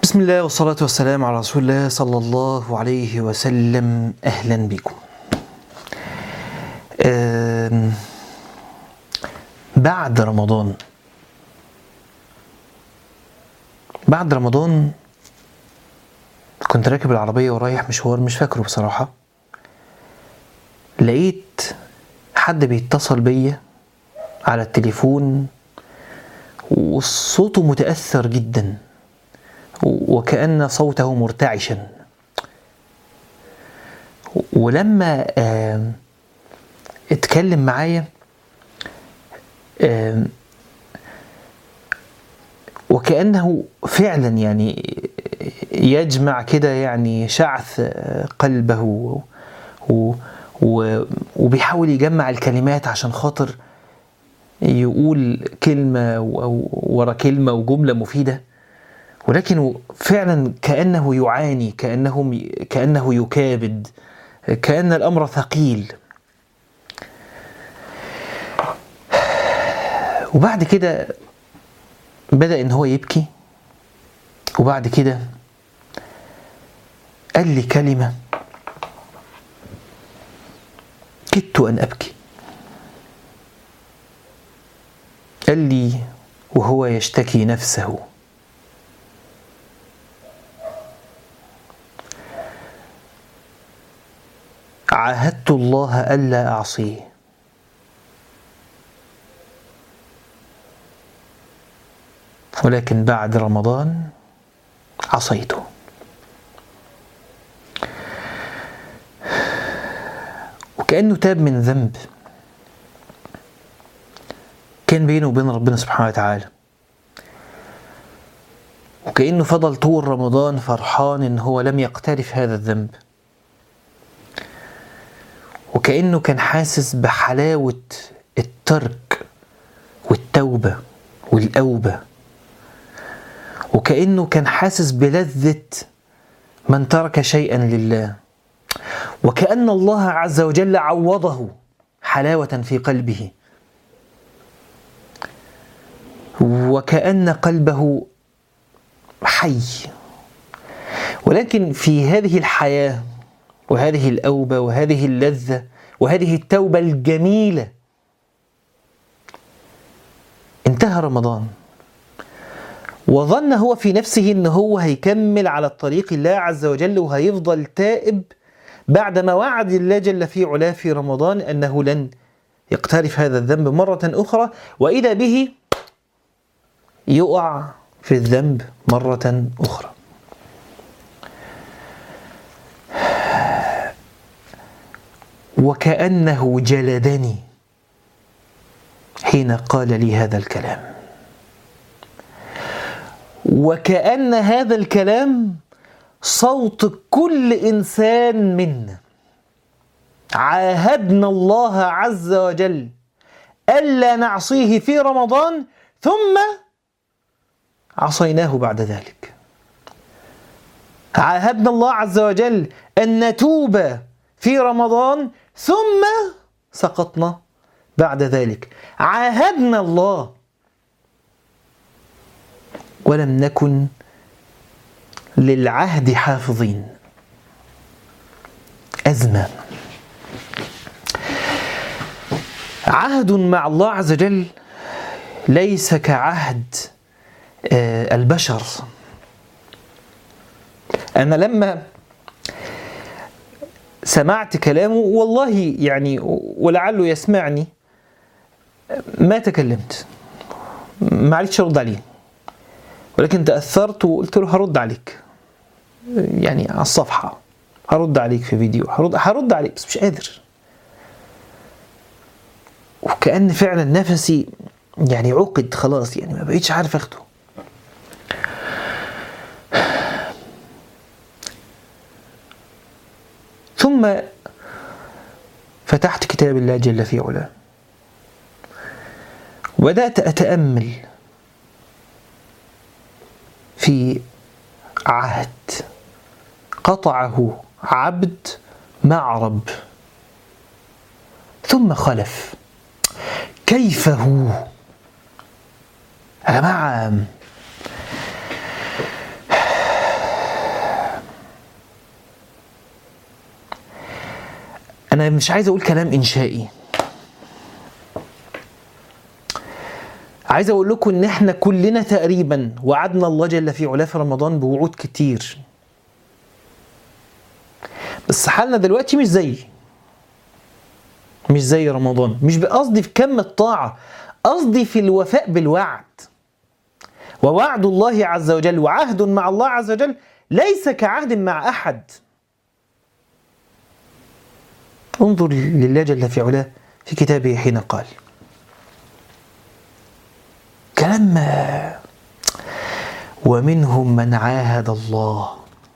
بسم الله والصلاة والسلام على رسول الله صلى الله عليه وسلم أهلا بكم آم، بعد رمضان بعد رمضان كنت راكب العربية ورايح مشوار مش فاكره بصراحة لقيت حد بيتصل بيا على التليفون وصوته متأثر جدا وكأن صوته مرتعشا ولما آم، اتكلم معايا آم، وكأنه فعلا يعني يجمع كده يعني شعث قلبه و و وبيحاول يجمع الكلمات عشان خاطر يقول كلمة أو ورا كلمة وجملة مفيدة ولكن فعلا كأنه يعاني كأنه كأنه يكابد كأن الأمر ثقيل وبعد كده بدأ إن هو يبكي وبعد كده قال لي كلمة كدت أن أبكي قال لي وهو يشتكي نفسه عاهدت الله ألا أعصيه ولكن بعد رمضان عصيته وكأنه تاب من ذنب كان بينه وبين ربنا سبحانه وتعالى وكأنه فضل طول رمضان فرحان إن هو لم يقترف هذا الذنب وكأنه كان حاسس بحلاوة الترك والتوبة والأوبة وكأنه كان حاسس بلذة من ترك شيئا لله وكأن الله عز وجل عوضه حلاوة في قلبه وكأن قلبه حي ولكن في هذه الحياة وهذه الأوبة وهذه اللذة وهذه التوبة الجميلة انتهى رمضان وظن هو في نفسه ان هو هيكمل على الطريق الله عز وجل وهيفضل تائب بعدما وعد الله جل في علاه في رمضان انه لن يقترف هذا الذنب مرة أخرى وإذا به يقع في الذنب مرة أخرى وكأنه جلدني حين قال لي هذا الكلام وكأن هذا الكلام صوت كل إنسان منا عاهدنا الله عز وجل ألا نعصيه في رمضان ثم عصيناه بعد ذلك عاهدنا الله عز وجل أن نتوب في رمضان ثم سقطنا بعد ذلك عاهدنا الله ولم نكن للعهد حافظين أزمة عهد مع الله عز وجل ليس كعهد آه، البشر أنا لما سمعت كلامه والله يعني ولعله يسمعني ما تكلمت ما عرفتش ارد عليه ولكن تاثرت وقلت له هرد عليك يعني على الصفحه هرد عليك في فيديو هرد هرد عليك بس مش قادر وكأن فعلا نفسي يعني عقد خلاص يعني ما بقيتش عارف اخده ثم فتحت كتاب الله جل في علاه وبدأت أتأمل في عهد قطعه عبد مع رب ثم خلف كيف هو يا جماعة انا مش عايز اقول كلام انشائي عايز اقول لكم ان احنا كلنا تقريبا وعدنا الله جل في علاه في رمضان بوعود كتير بس حالنا دلوقتي مش زي مش زي رمضان مش بقصدي في كم الطاعة قصدي في الوفاء بالوعد ووعد الله عز وجل وعهد مع الله عز وجل ليس كعهد مع أحد انظر لله جل في علاه في كتابه حين قال كلام ومنهم من عاهد الله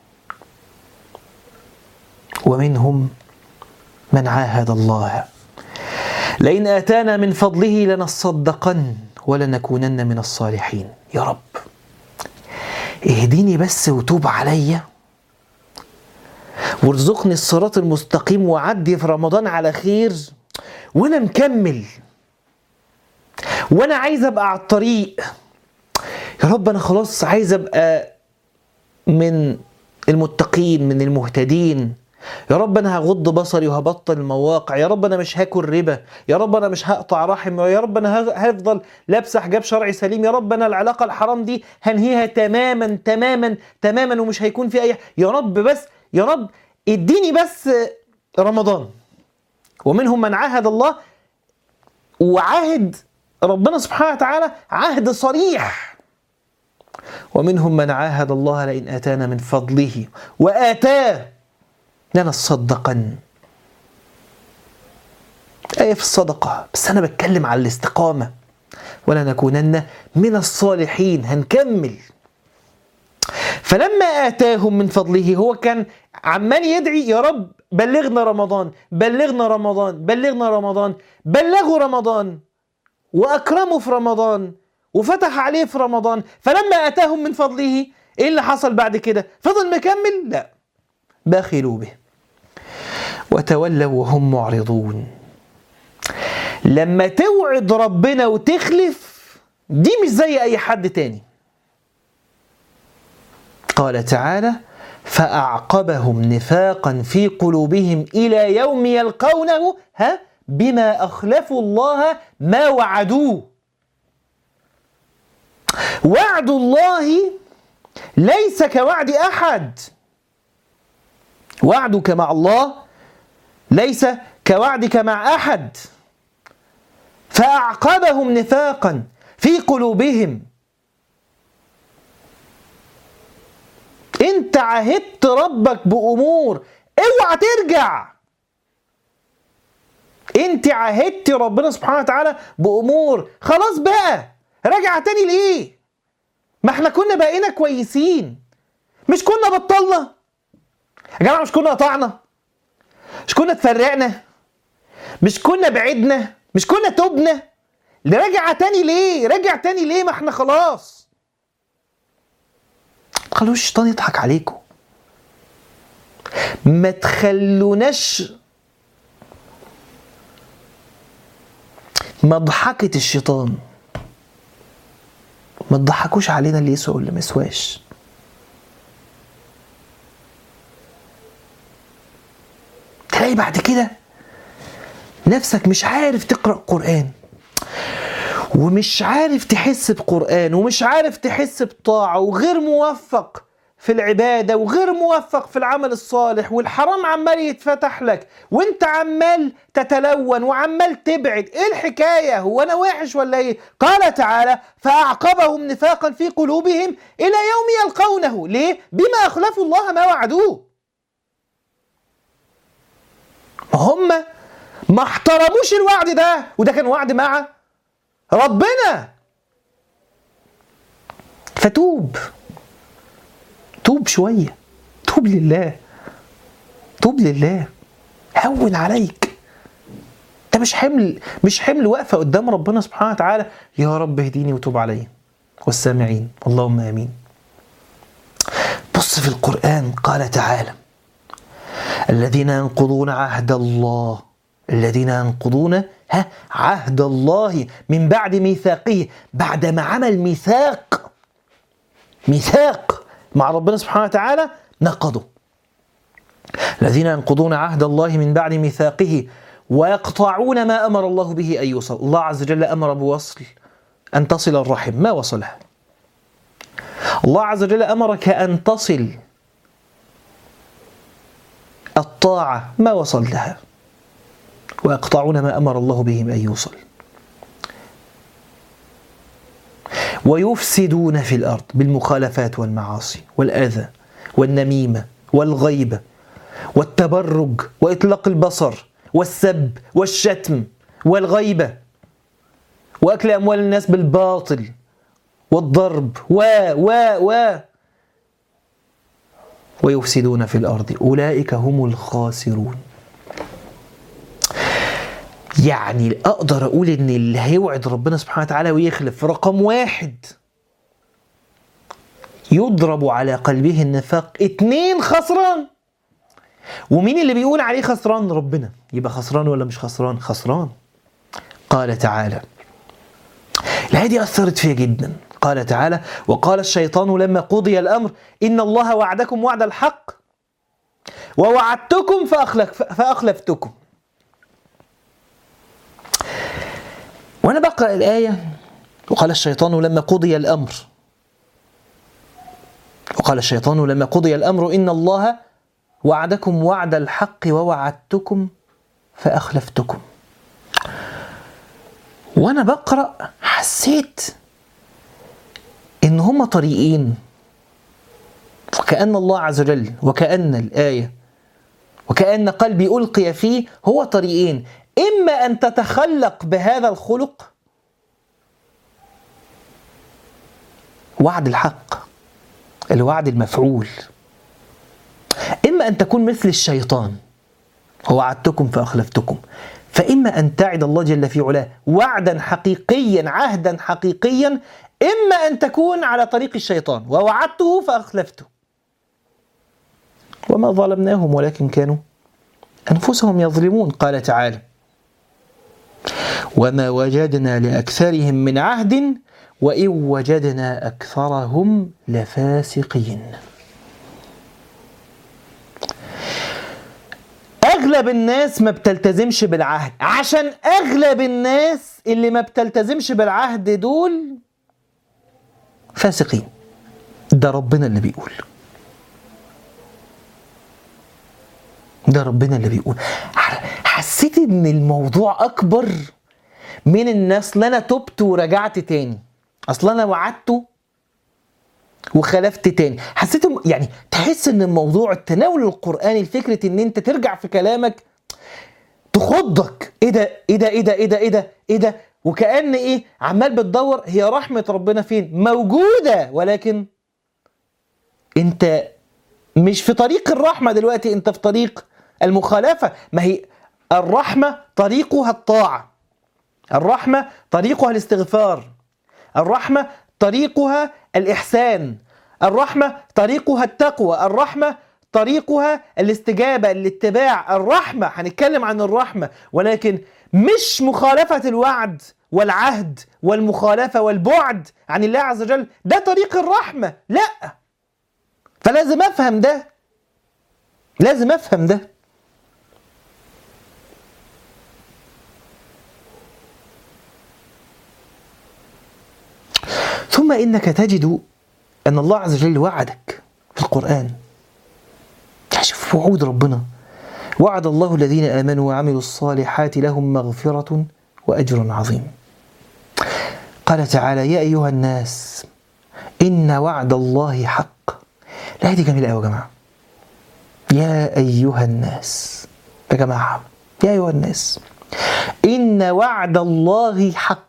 ومنهم من عاهد الله لئن آتانا من فضله لنصدقن ولنكونن من الصالحين يا رب اهديني بس وتوب عليا وارزقني الصراط المستقيم وعدي في رمضان على خير وانا مكمل وانا عايز ابقى على الطريق يا رب انا خلاص عايز ابقى من المتقين من المهتدين يا رب انا هغض بصري وهبطل المواقع يا رب انا مش هاكل ربا يا رب انا مش هقطع رحم يا رب انا هفضل لابسه حجاب شرعي سليم يا رب انا العلاقه الحرام دي هنهيها تماما تماما تماما ومش هيكون في اي يا رب بس يا رب اديني بس رمضان ومنهم من عاهد الله وعاهد ربنا سبحانه وتعالى عهد صريح ومنهم من عاهد الله لئن اتانا من فضله واتاه لنصدقن آية في الصدقة بس أنا بتكلم على الاستقامة ولنكونن من الصالحين هنكمل فلما آتاهم من فضله هو كان عمال يدعي يا رب بلغنا رمضان بلغنا رمضان بلغنا رمضان بلغوا رمضان وأكرموا في رمضان وفتح عليه في رمضان فلما آتاهم من فضله إيه اللي حصل بعد كده فضل مكمل لا بخلوا به وتولوا وهم معرضون لما توعد ربنا وتخلف دي مش زي اي حد تاني قال تعالى فاعقبهم نفاقا في قلوبهم الى يوم يلقونه ها بما اخلفوا الله ما وعدوه وعد الله ليس كوعد احد وعدك مع الله ليس كوعدك مع احد فاعقبهم نفاقا في قلوبهم انت عهدت ربك بامور اوعى ترجع انت عهدت ربنا سبحانه وتعالى بامور خلاص بقى راجع تاني ليه ما احنا كنا بقينا كويسين مش كنا بطلنا يا جماعه مش كنا قطعنا مش كنا اتفرقنا مش كنا بعدنا مش كنا تبنا راجع تاني ليه راجع تاني ليه ما احنا خلاص خلوش الشيطان يضحك عليكم ما تخلوناش مضحكة الشيطان ما تضحكوش علينا اللي يسوى واللي ما يسواش تلاقي بعد كده نفسك مش عارف تقرأ قرآن ومش عارف تحس بقرآن ومش عارف تحس بطاعة وغير موفق في العبادة وغير موفق في العمل الصالح والحرام عمال يتفتح لك وانت عمال تتلون وعمال تبعد ايه الحكاية هو انا وحش ولا ايه قال تعالى فأعقبهم نفاقا في قلوبهم إلى يوم يلقونه ليه بما أخلفوا الله ما وعدوه هم ما احترموش الوعد ده وده كان وعد مع ربنا فتوب توب شوية توب لله توب لله هون عليك ده مش حمل مش حمل واقفة قدام ربنا سبحانه وتعالى يا رب اهديني وتوب علي والسامعين اللهم امين بص في القرآن قال تعالى الذين ينقضون عهد الله الذين ينقضون ها عهد الله من بعد ميثاقه بعد ما عمل ميثاق ميثاق مع ربنا سبحانه وتعالى نقضوا الذين ينقضون عهد الله من بعد ميثاقه ويقطعون ما امر الله به ان يوصل الله عز وجل امر بوصل ان تصل الرحم ما وصلها الله عز وجل امرك ان تصل الطاعه ما وصل لها ويقطعون ما امر الله به ان يوصل ويفسدون في الارض بالمخالفات والمعاصي والاذى والنميمه والغيبه والتبرج واطلاق البصر والسب والشتم والغيبه واكل اموال الناس بالباطل والضرب و و و ويفسدون في الارض اولئك هم الخاسرون يعني اقدر اقول ان اللي هيوعد ربنا سبحانه وتعالى ويخلف رقم واحد يضرب على قلبه النفاق اتنين خسران ومين اللي بيقول عليه خسران ربنا يبقى خسران ولا مش خسران خسران قال تعالى الآية دي أثرت فيها جدا قال تعالى وقال الشيطان لما قضي الأمر إن الله وعدكم وعد الحق ووعدتكم فأخلف فأخلفتكم وأنا بقرأ الآية وقال الشيطان لما قضي الأمر وقال الشيطان لما قضي الأمر إن الله وعدكم وعد الحق ووعدتكم فأخلفتكم وأنا بقرأ حسيت إن هما طريقين وكأن الله عز وجل وكأن الآية وكأن قلبي ألقي فيه هو طريقين إما أن تتخلق بهذا الخلق وعد الحق الوعد المفعول إما أن تكون مثل الشيطان ووعدتكم فأخلفتكم فإما أن تعد الله جل في علاه وعدا حقيقيا عهدا حقيقيا إما أن تكون على طريق الشيطان ووعدته فأخلفته وما ظلمناهم ولكن كانوا أنفسهم يظلمون قال تعالى وما وجدنا لأكثرهم من عهد وإن وجدنا أكثرهم لفاسقين اغلب الناس ما بتلتزمش بالعهد عشان اغلب الناس اللي ما بتلتزمش بالعهد دول فاسقين ده ربنا اللي بيقول ده ربنا اللي بيقول حسيت ان الموضوع اكبر من الناس لا انا تبت ورجعت تاني اصل انا وعدته وخلفت تاني حسيت يعني تحس ان الموضوع التناول القراني لفكره ان انت ترجع في كلامك تخضك ايه ده ايه ده ايه ده ايه ده ايه ده ايه ده وكأن ايه عمال بتدور هي رحمة ربنا فين موجودة ولكن انت مش في طريق الرحمة دلوقتي انت في طريق المخالفة ما هي الرحمة طريقها الطاعة الرحمة طريقها الاستغفار الرحمة طريقها الإحسان الرحمة طريقها التقوى الرحمة طريقها الاستجابة الاتباع الرحمة هنتكلم عن الرحمة ولكن مش مخالفة الوعد والعهد والمخالفة والبعد عن الله عز وجل ده طريق الرحمة لا فلازم أفهم ده لازم أفهم ده ثم إنك تجد أن الله عز وجل وعدك في القرآن شوف وعود ربنا وعد الله الذين آمنوا وعملوا الصالحات لهم مغفرة وأجر عظيم قال تعالى يا أيها الناس إن وعد الله حق الآية دي جميلة أوي يا جماعة يا أيها الناس يا جماعة يا أيها الناس إن وعد الله حق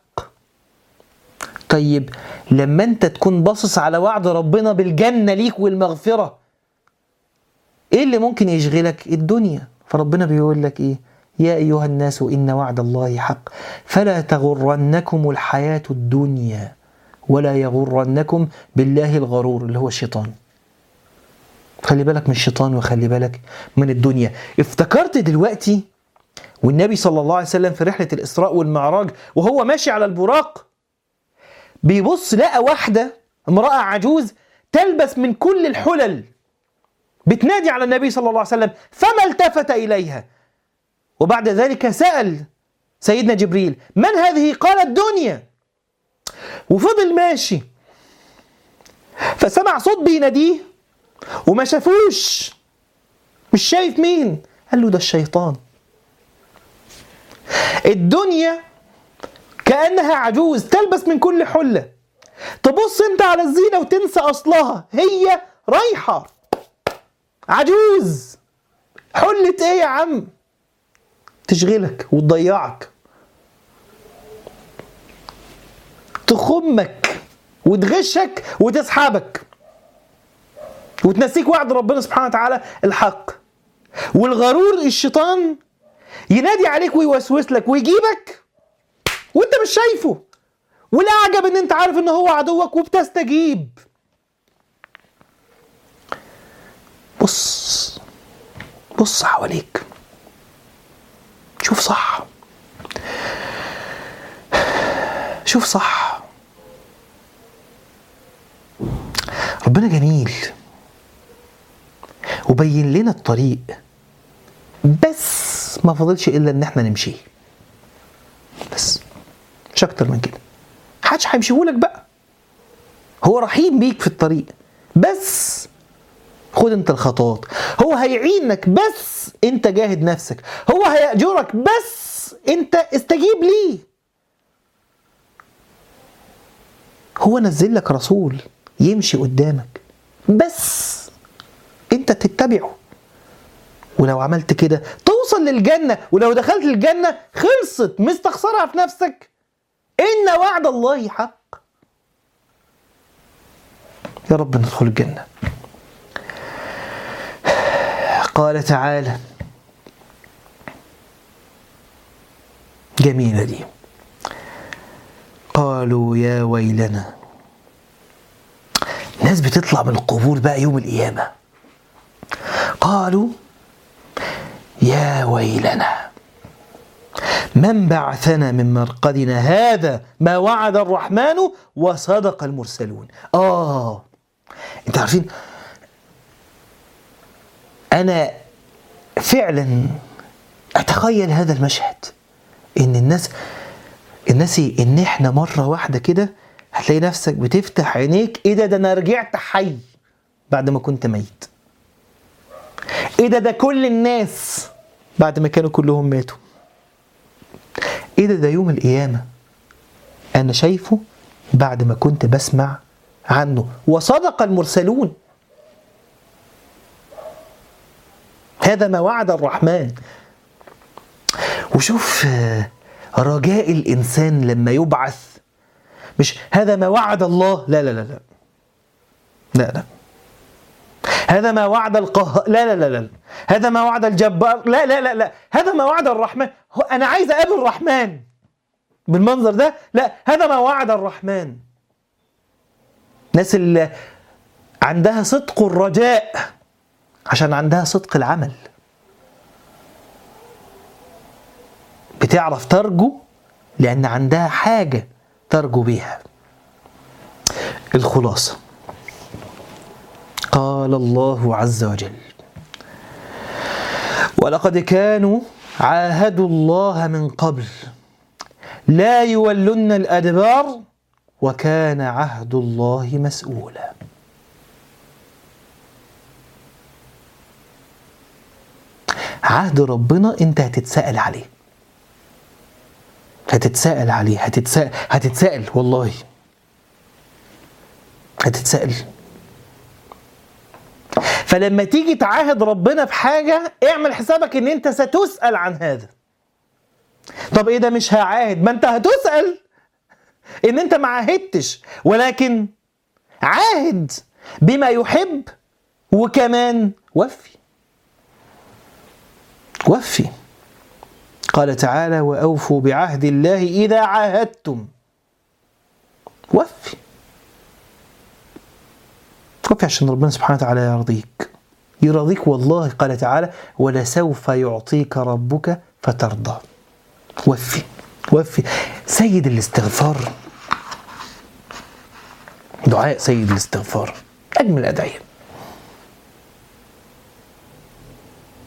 طيب لما انت تكون باصص على وعد ربنا بالجنه ليك والمغفره ايه اللي ممكن يشغلك الدنيا فربنا بيقول لك ايه يا ايها الناس ان وعد الله حق فلا تغرنكم الحياه الدنيا ولا يغرنكم بالله الغرور اللي هو الشيطان خلي بالك من الشيطان وخلي بالك من الدنيا افتكرت دلوقتي والنبي صلى الله عليه وسلم في رحله الاسراء والمعراج وهو ماشي على البراق بيبص لقى واحدة امرأة عجوز تلبس من كل الحلل بتنادي على النبي صلى الله عليه وسلم فما التفت إليها وبعد ذلك سأل سيدنا جبريل من هذه قال الدنيا وفضل ماشي فسمع صوت بيناديه وما شافوش مش شايف مين قال له ده الشيطان الدنيا كأنها عجوز تلبس من كل حلة تبص انت على الزينة وتنسى أصلها هي رايحة عجوز حلة ايه يا عم تشغلك وتضيعك تخمك وتغشك وتسحبك وتنسيك وعد ربنا سبحانه وتعالى الحق والغرور الشيطان ينادي عليك ويوسوس لك ويجيبك وانت مش شايفه والاعجب ان انت عارف ان هو عدوك وبتستجيب بص بص حواليك شوف صح شوف صح ربنا جميل وبين لنا الطريق بس ما فضلش الا ان احنا نمشيه بس مش اكتر من كده محدش هيمشيهولك بقى هو رحيم بيك في الطريق بس خد انت الخطوات هو هيعينك بس انت جاهد نفسك هو هيأجرك بس انت استجيب ليه هو نزل لك رسول يمشي قدامك بس انت تتبعه ولو عملت كده توصل للجنة ولو دخلت الجنة خلصت مستخسرها في نفسك إن وعد الله حق يا رب ندخل الجنة قال تعالى جميلة دي قالوا يا ويلنا ناس بتطلع من القبور بقى يوم القيامة قالوا يا ويلنا من بعثنا من مرقدنا هذا ما وعد الرحمن وصدق المرسلون آه انت عارفين أنا فعلا أتخيل هذا المشهد إن الناس الناس إن إحنا مرة واحدة كده هتلاقي نفسك بتفتح عينيك إيه ده ده أنا رجعت حي بعد ما كنت ميت إيه ده ده كل الناس بعد ما كانوا كلهم ماتوا ايه ده ده يوم القيامة انا شايفه بعد ما كنت بسمع عنه وصدق المرسلون هذا ما وعد الرحمن وشوف رجاء الانسان لما يبعث مش هذا ما وعد الله لا لا لا لا لا لا هذا ما وعد القهار لا لا لا لا هذا ما وعد الجبار لا لا لا لا هذا ما وعد الرحمن هو انا عايز اقابل الرحمن بالمنظر ده لا هذا ما وعد الرحمن الناس اللي عندها صدق الرجاء عشان عندها صدق العمل بتعرف ترجو لان عندها حاجه ترجو بيها الخلاصه قال الله عز وجل ولقد كانوا عاهدوا الله من قبل لا يولن الادبار وكان عهد الله مسؤولا عهد ربنا انت هتتسأل عليه هتتسأل عليه هتتسأل هتتسأل والله هتتسأل فلما تيجي تعاهد ربنا بحاجة اعمل حسابك ان انت ستسأل عن هذا طب ايه ده مش هعاهد ما انت هتسأل ان انت ما عاهدتش ولكن عاهد بما يحب وكمان وفي وفي قال تعالى واوفوا بعهد الله اذا عاهدتم وفي وفي عشان ربنا سبحانه وتعالى يرضيك يرضيك والله قال تعالى ولسوف يعطيك ربك فترضى وفي وفي سيد الاستغفار دعاء سيد الاستغفار أجمل الأدعية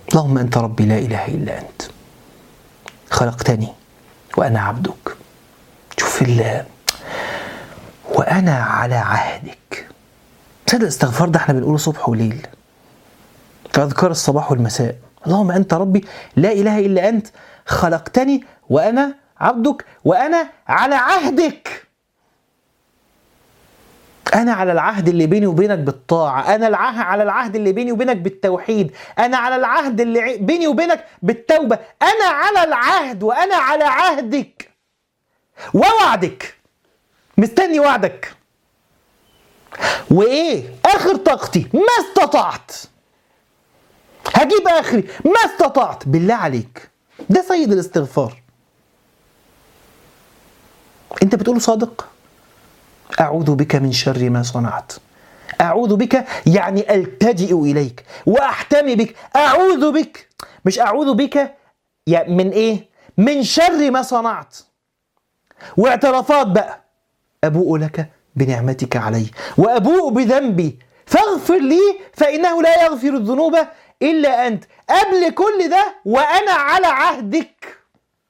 اللهم أنت ربي لا إله إلا أنت خلقتني وأنا عبدك شوف الله وأنا على عهدك تصدق الاستغفار ده احنا بنقوله صبح وليل في أذكار الصباح والمساء اللهم أنت ربي لا إله إلا أنت خلقتني وأنا عبدك وأنا على عهدك أنا على العهد اللي بيني وبينك بالطاعة أنا العهد على العهد اللي بيني وبينك بالتوحيد أنا على العهد اللي بيني وبينك بالتوبة أنا على العهد وأنا على عهدك ووعدك مستني وعدك وإيه آخر طاقتي ما استطعت هجيب آخري ما استطعت بالله عليك ده سيد الاستغفار انت بتقول صادق أعوذ بك من شر ما صنعت أعوذ بك يعني ألتجئ إليك وأحتمي بك أعوذ بك مش أعوذ بك يعني من إيه؟ من شر ما صنعت واعترافات بقى أبوء لك بنعمتك علي وأبوء بذنبي فاغفر لي فإنه لا يغفر الذنوب إلا أنت قبل كل ده وأنا على عهدك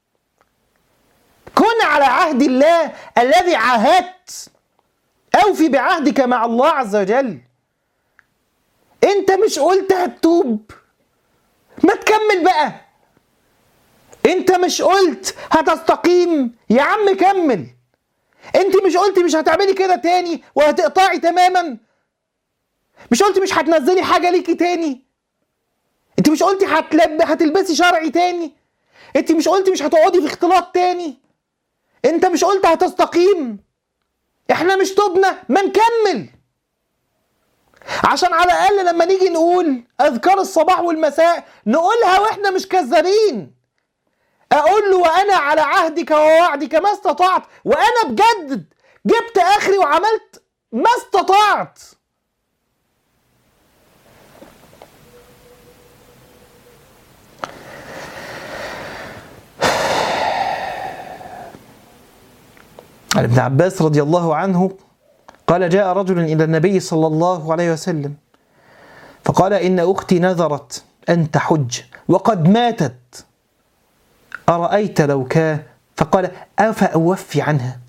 كن على عهد الله الذي عاهدت أوفي بعهدك مع الله عز وجل أنت مش قلت هتتوب ما تكمل بقى أنت مش قلت هتستقيم يا عم كمل أنت مش قلت مش هتعملي كده تاني وهتقطعي تماما مش قلت مش هتنزلي حاجة ليكي تاني انت مش قلتي هتلب هتلبسي شرعي تاني انت مش قلتي مش هتقعدي في اختلاط تاني انت مش قلت هتستقيم احنا مش تبنا ما نكمل عشان على الاقل لما نيجي نقول اذكار الصباح والمساء نقولها واحنا مش كذابين اقول له وانا على عهدك ووعدك ما استطعت وانا بجد جبت اخري وعملت ما استطعت عن ابن عباس رضي الله عنه قال جاء رجل إلى النبي صلى الله عليه وسلم فقال إن أختي نذرت أن تحج وقد ماتت أرأيت لو كان فقال أفأوفي عنها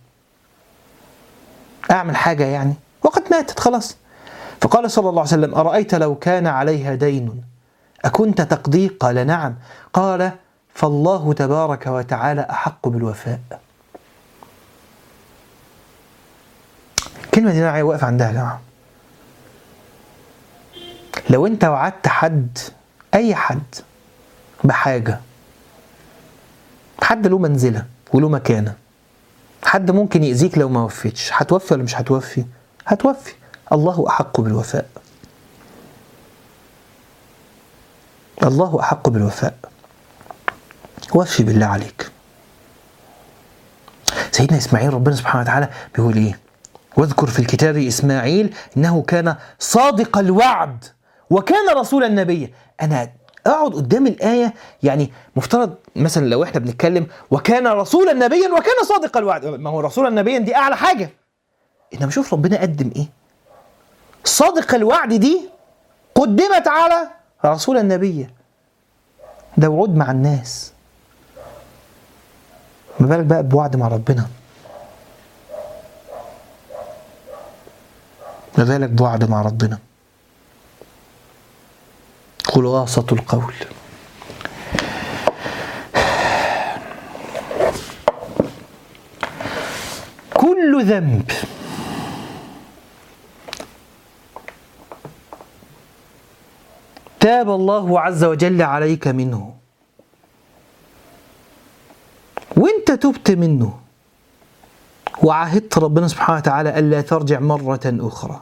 أعمل حاجة يعني وقد ماتت خلاص فقال صلى الله عليه وسلم أرأيت لو كان عليها دين أكنت تقضيه قال نعم قال فالله تبارك وتعالى أحق بالوفاء الكلمة دي أنا واقف عندها يا جماعة لو أنت وعدت حد أي حد بحاجة حد له منزلة وله مكانة حد ممكن يأذيك لو ما وفيتش هتوفي ولا مش هتوفي؟ هتوفي الله أحق بالوفاء الله أحق بالوفاء وفي بالله عليك سيدنا إسماعيل ربنا سبحانه وتعالى بيقول إيه واذكر في الكتاب إسماعيل إنه كان صادق الوعد وكان رسولا نبيا أنا اقعد قدام الآية يعني مفترض مثلا لو احنا بنتكلم وكان رسولا نبيا وكان صادق الوعد ما هو رسولا نبيا دي أعلى حاجة إنما شوف ربنا قدم إيه صادق الوعد دي قدمت على رسولا نبيا ده وعود مع الناس ما بالك بقى بوعد مع ربنا ما بالك بوعد مع ربنا خلاصة القول كل ذنب تاب الله عز وجل عليك منه وانت تبت منه وعاهدت ربنا سبحانه وتعالى ألا ترجع مرة أخرى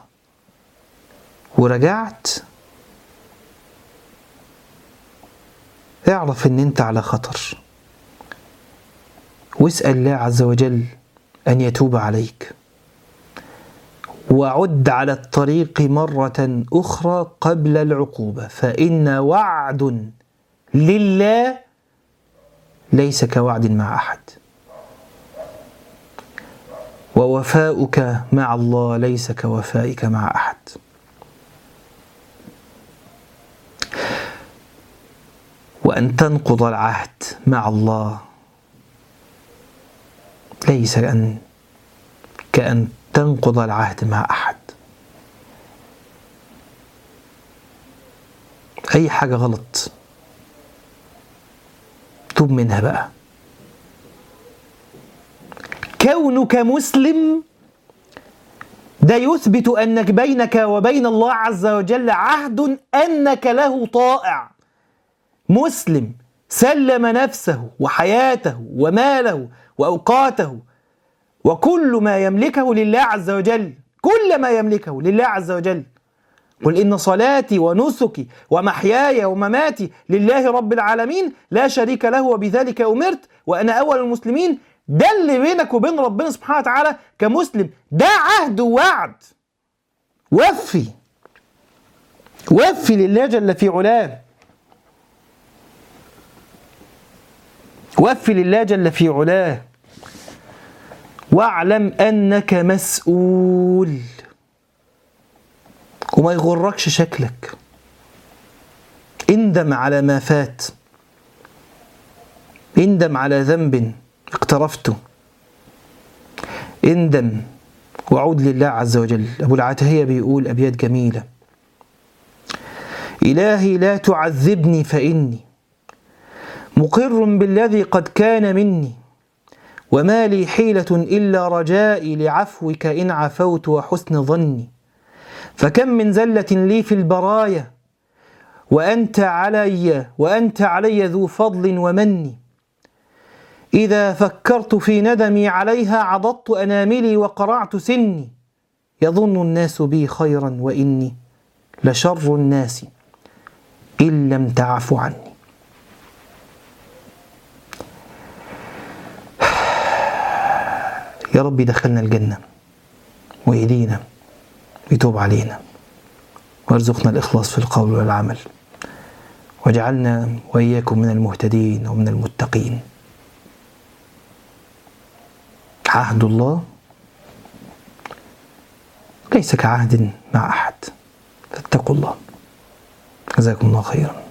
ورجعت اعرف ان انت على خطر واسأل الله عز وجل أن يتوب عليك وعد على الطريق مرة أخرى قبل العقوبة فإن وعد لله ليس كوعد مع أحد ووفاؤك مع الله ليس كوفائك مع أحد وأن تنقض العهد مع الله ليس أن كأن تنقض العهد مع أحد أي حاجة غلط توب منها بقى كونك مسلم ده يثبت أنك بينك وبين الله عز وجل عهد أنك له طائع مسلم سلم نفسه وحياته وماله وأوقاته وكل ما يملكه لله عز وجل كل ما يملكه لله عز وجل قل إن صلاتي ونسكي ومحياي ومماتي لله رب العالمين لا شريك له وبذلك أمرت وأنا أول المسلمين ده اللي بينك وبين ربنا سبحانه وتعالى كمسلم ده عهد ووعد وفي وفي لله جل في علاه وفي لله جل في علاه واعلم انك مسؤول وما يغركش شكلك اندم على ما فات اندم على ذنب اقترفته اندم وعود لله عز وجل ابو العتهيه بيقول ابيات جميله الهي لا تعذبني فاني مقر بالذي قد كان مني وما لي حيلة إلا رجائي لعفوك إن عفوت وحسن ظني فكم من زلة لي في البرايا وأنت علي وأنت علي ذو فضل ومن إذا فكرت في ندمي عليها عضضت أناملي وقرعت سني يظن الناس بي خيرا وإني لشر الناس إن لم تعف عني يا رب دخلنا الجنة ويهدينا ويتوب علينا وارزقنا الإخلاص في القول والعمل واجعلنا وإياكم من المهتدين ومن المتقين عهد الله ليس كعهد مع أحد فاتقوا الله جزاكم الله خيرا